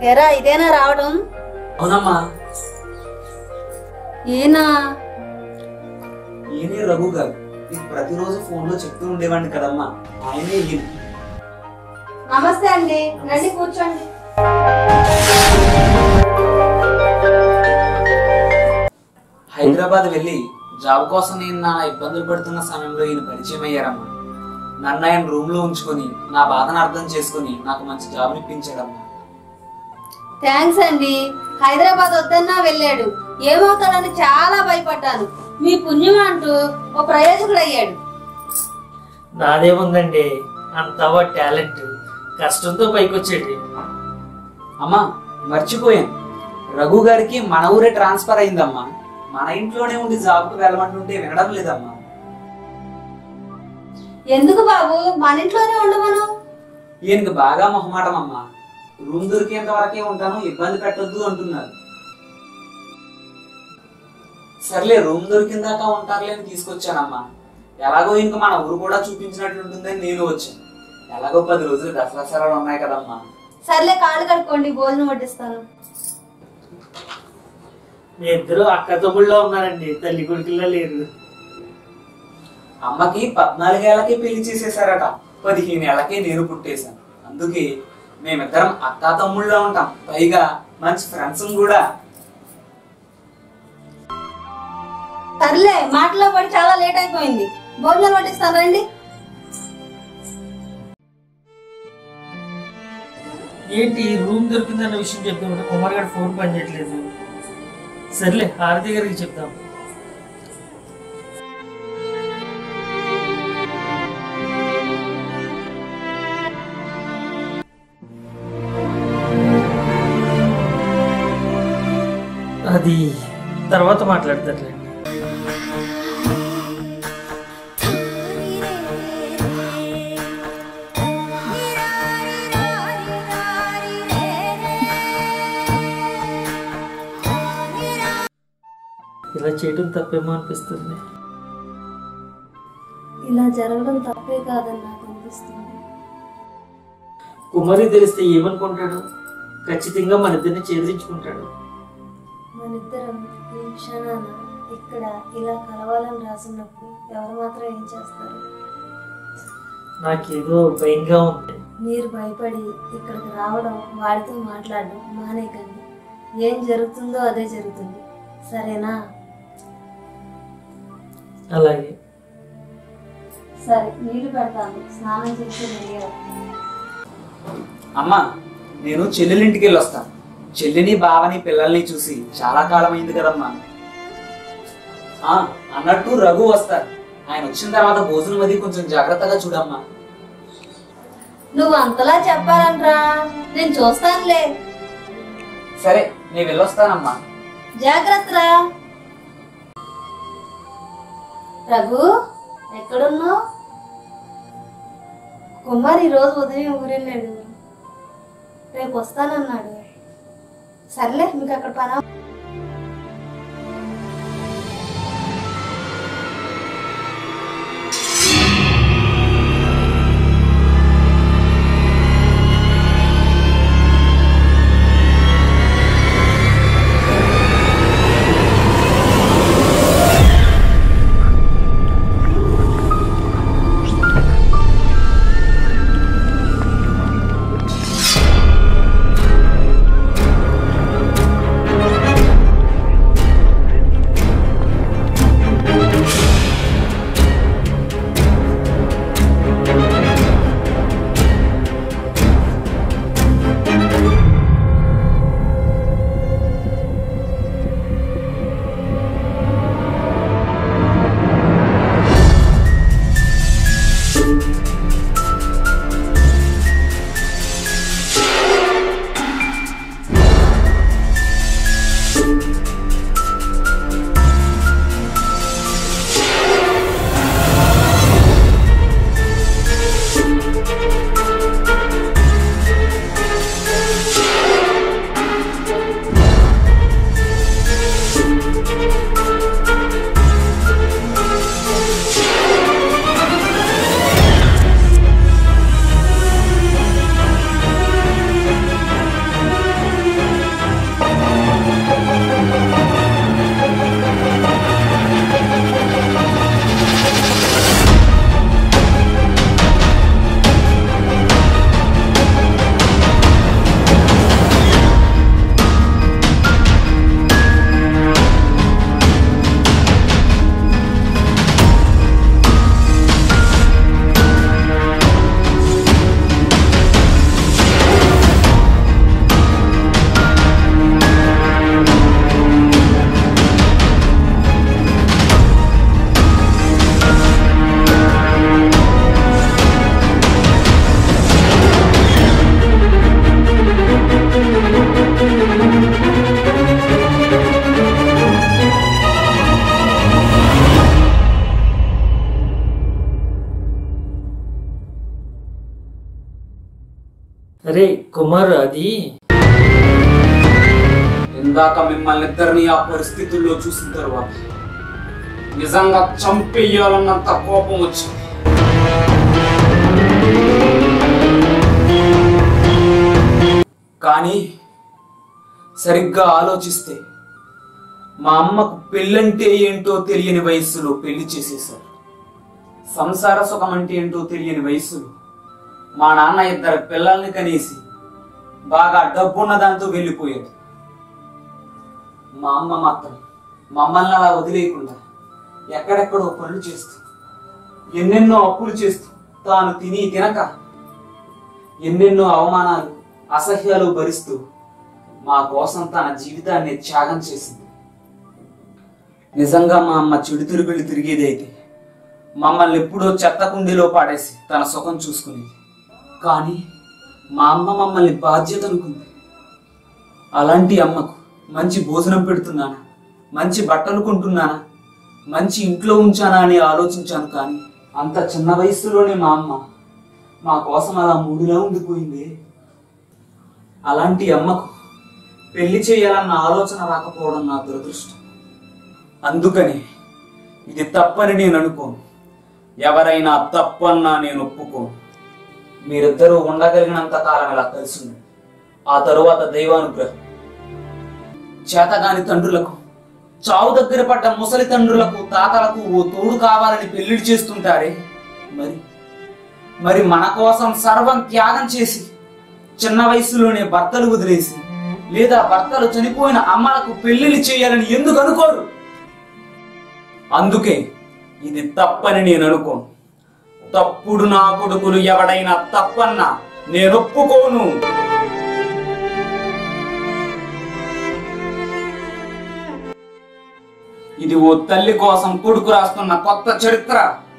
ఎరా ఇదేనా రావడం అవునమ్మా ఈయనా ఈయనే రఘు గారు నీకు ప్రతిరోజు ఫోన్ లో చెప్తూ ఉండేవాడిని కదమ్మా ఆయనే ఈయన నమస్తే అండి రండి కూర్చోండి హైదరాబాద్ వెళ్ళి జాబ్ కోసం నేను నా ఇబ్బందులు పడుతున్న సమయంలో ఈయన పరిచయం అయ్యారమ్మా నన్ను ఆయన రూమ్ లో ఉంచుకొని నా బాధను అర్థం చేసుకుని నాకు మంచి జాబ్ ఇప్పించాడమ్మా థ్యాంక్స్ అండి హైదరాబాద్ వద్దన్నా వెళ్ళాడు ఏమవుతాడని చాలా భయపడ్డాను మీ పుణ్యం అంటూ ఓ ప్రయోజకుడు అయ్యాడు నాదేముందండి అంతా టాలెంట్ కష్టంతో పైకొచ్చేటి అమ్మా మర్చిపోయాను రఘు గారికి మన ఊరే ట్రాన్స్ఫర్ అయిందమ్మా మన ఇంట్లోనే ఉండి జాబ్కి వెళ్ళమంటుంటే వినడం లేదమ్మా ఎందుకు బాబు మన ఇంట్లోనే ఉండమను ఈయనకి బాగా మొహమాటం అమ్మా రూమ్ దొరికేంత వరకే ఉంటాను ఇబ్బంది పెట్టొద్దు అంటున్నారు సర్లే రూమ్ దొరికిన దాకా ఉంటారులే అని తీసుకొచ్చానమ్మా ఎలాగో ఇంక మన ఊరు కూడా చూపించినట్లు ఉంటుందని నేను వచ్చాను ఎలాగో పది రోజులు దసరా సెలవులు ఉన్నాయి కదమ్మా సర్లే కాళ్ళు కడుక్కోండి భోజనం వడ్డిస్తాను మీ ఇద్దరు అక్క తమ్ముళ్ళలో ఉన్నారండి తల్లి కొడుకుల్లో లేరు అమ్మకి పద్నాలుగేళ్లకే పెళ్లి చేసేసారట పదిహేను ఏళ్ళకే నేను పుట్టేశాను అందుకే మేమిద్దరం అక్కా తమ్ముళ్ళ ఉంటాం పైగా మంచి ఫ్రెండ్స్ కూడా సర్లే మాటలో పడి చాలా లేట్ అయిపోయింది భోజనం వడ్డిస్తాను రండి ఏంటి రూమ్ దొరికిందన్న విషయం చెప్తామంటే కుమార్ గారు ఫోన్ పనిచేయట్లేదు సర్లే హారతి గారికి చెప్తాం అది తర్వాత మాట్లాడతారులేండి ఇలా చేయడం తప్పేమో అనిపిస్తుంది ఇలా జరగడం తప్పే కాదని నాకు అనిపిస్తుంది కుమారి తెలిస్తే ఏమనుకుంటాడు ఖచ్చితంగా మన ఇద్దరిని ఛేదించుకుంటాడు మనిద్దరం ఈ క్షణాన ఇక్కడ ఇలా కలవాలని రాసున్నప్పుడు ఎవరు మాత్రం ఏం చేస్తారు నాకేదో భయంగా ఉంది మీరు భయపడి ఇక్కడికి రావడం వాడితో మాట్లాడడం మానేకండి ఏం జరుగుతుందో అదే జరుగుతుంది సరేనా అలాగే సరే నీళ్లు పెడతాను స్నానం చేసి రెడీ అవ్వండి. అమ్మా నేను చెల్లెలింటికి వెళ్ళి వస్తాను చెల్లిని బావని పిల్లల్ని చూసి చాలా కాలం అయింది కదమ్మా ఆ అన్నట్టు రఘు వస్తారు ఆయన వచ్చిన తర్వాత భోజనం అది కొంచెం జాగ్రత్తగా చూడమ్మా నువ్వు అంతలా చెప్పాలంట్రా నేను చూస్తానులే సరే నేను వెళ్ళొస్తానమ్మా జాగ్రత్తరా రఘు ఎక్కడున్నావు కుమార్ ఈ రోజు ఉదయం ఊరెళ్ళాడు రేపు వస్తానన్నాడు సర్లే మీకు అక్కడ పని ఆ అరే కుమార్ అది ఇందాక మిమ్మల్ని ఇద్దరిని ఆ పరిస్థితుల్లో చూసిన తర్వాత నిజంగా చంపేయాలన్నంత కోపం వచ్చింది కానీ సరిగ్గా ఆలోచిస్తే మా అమ్మకు పెళ్ళంటే ఏంటో తెలియని వయస్సులో పెళ్లి చేసేశారు సంసార సుఖం అంటే ఏంటో తెలియని వయస్సులో మా నాన్న ఇద్దరు పిల్లల్ని కనేసి బాగా డబ్బున్న దాంతో వెళ్ళిపోయాడు మా అమ్మ మాత్రం మమ్మల్ని అలా వదిలేయకుండా ఎక్కడెక్కడో పనులు చేస్తూ ఎన్నెన్నో అప్పులు చేస్తూ తాను తిని తినక ఎన్నెన్నో అవమానాలు అసహ్యాలు భరిస్తూ మా కోసం తన జీవితాన్ని త్యాగం చేసింది నిజంగా మా అమ్మ చెడు తిరుగుళ్ళు తిరిగేది అయితే మమ్మల్ని ఎప్పుడో చెత్త కుండీలో పాడేసి తన సుఖం చూసుకునేది కానీ మా అమ్మ మమ్మల్ని బాధ్యత అనుకుంది అలాంటి అమ్మకు మంచి భోజనం పెడుతున్నానా మంచి బట్టలు కొంటున్నానా మంచి ఇంట్లో ఉంచానా అని ఆలోచించాను కానీ అంత చిన్న వయసులోనే మా అమ్మ మా కోసం అలా మూడులా ఉండిపోయింది అలాంటి అమ్మకు పెళ్లి చేయాలన్న ఆలోచన రాకపోవడం నా దురదృష్టం అందుకని ఇది తప్పని నేను అనుకోను ఎవరైనా తప్పన్నా నేను ఒప్పుకోను మీరిద్దరూ ఉండగలిగినంత కాలం ఇలా కలిసి ఉండండి ఆ తరువాత దైవానుగ్రహం చేతగాని తండ్రులకు చావు దగ్గర పడ్డ ముసలి తండ్రులకు తాతలకు ఓ తోడు కావాలని పెళ్లిళ్ళు చేస్తుంటారే మరి మరి మన కోసం సర్వం త్యాగం చేసి చిన్న వయసులోనే భర్తలు వదిలేసి లేదా భర్తలు చనిపోయిన అమ్మలకు పెళ్లిళ్ళు చేయాలని ఎందుకు అనుకోరు అందుకే ఇది తప్పని నేను అనుకోను తప్పుడు నా కొడుకులు ఎవడైనా తప్పన్నా నేను ఒప్పుకోను ఇది ఓ తల్లి కోసం కొడుకు రాస్తున్న కొత్త చరిత్ర